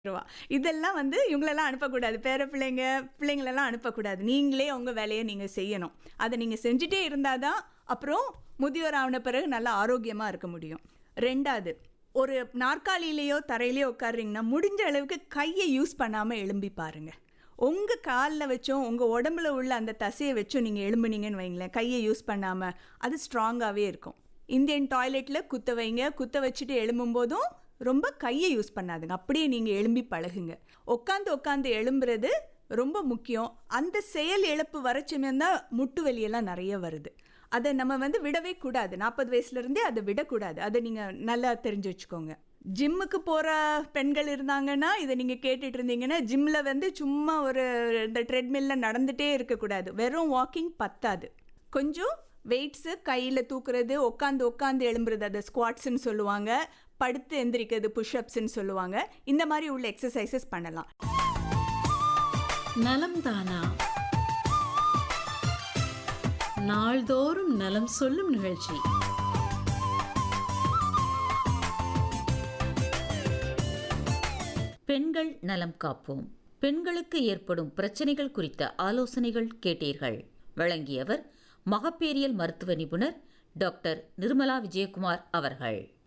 ரூபா இதெல்லாம் வந்து இவங்களெல்லாம் அனுப்பக்கூடாது பேர பிள்ளைங்க பிள்ளைங்களெல்லாம் அனுப்பக்கூடாது நீங்களே உங்கள் வேலையை நீங்கள் செய்யணும் அதை நீங்கள் செஞ்சுட்டே இருந்தால் தான் அப்புறம் முதியோர் ஆன பிறகு நல்லா ஆரோக்கியமாக இருக்க முடியும் ரெண்டாவது ஒரு நாற்காலியிலேயோ தரையிலையோ உட்காடுறீங்கன்னா முடிஞ்ச அளவுக்கு கையை யூஸ் பண்ணாமல் எழும்பி பாருங்கள் உங்கள் காலில் வச்சும் உங்கள் உடம்புல உள்ள அந்த தசையை வச்சும் நீங்கள் எழும்புனீங்கன்னு வைங்களேன் கையை யூஸ் பண்ணாமல் அது ஸ்ட்ராங்காகவே இருக்கும் இந்தியன் டாய்லெட்டில் குத்த வைங்க குத்த வச்சுட்டு எழும்பும் போதும் ரொம்ப கையை யூஸ் பண்ணாதுங்க அப்படியே நீங்கள் எழும்பி பழகுங்க உட்காந்து உட்காந்து எழும்புறது ரொம்ப முக்கியம் அந்த செயல் இழப்பு வரச்சுமே தான் முட்டு வலியெல்லாம் நிறைய வருது அதை நம்ம வந்து விடவே கூடாது நாற்பது வயசுலேருந்தே அதை விடக்கூடாது அதை நீங்கள் நல்லா தெரிஞ்சு வச்சுக்கோங்க ஜிம்முக்கு போகிற பெண்கள் இருந்தாங்கன்னா இதை நீங்கள் கேட்டுட்டு இருந்தீங்கன்னா ஜிம்மில் வந்து சும்மா ஒரு இந்த ட்ரெட்மில்லில் நடந்துகிட்டே இருக்கக்கூடாது வெறும் வாக்கிங் பத்தாது கொஞ்சம் வெயிட்ஸு கையில் தூக்குறது உட்காந்து உட்காந்து எழும்புறது அதை ஸ்குவாட்ஸ்ன்னு சொல்லுவாங்க படுத்து எந்திரிக்கிறது புஷ்அப்ஸ்ன்னு சொல்லுவாங்க இந்த மாதிரி உள்ள எக்ஸசைசஸ் பண்ணலாம் நலம் தானா நாள்தோறும் நலம் சொல்லும் நிகழ்ச்சி பெண்கள் நலம் காப்போம் பெண்களுக்கு ஏற்படும் பிரச்சனைகள் குறித்த ஆலோசனைகள் கேட்டீர்கள் வழங்கியவர் மகப்பேரியல் மருத்துவ நிபுணர் டாக்டர் நிர்மலா விஜயகுமார் அவர்கள்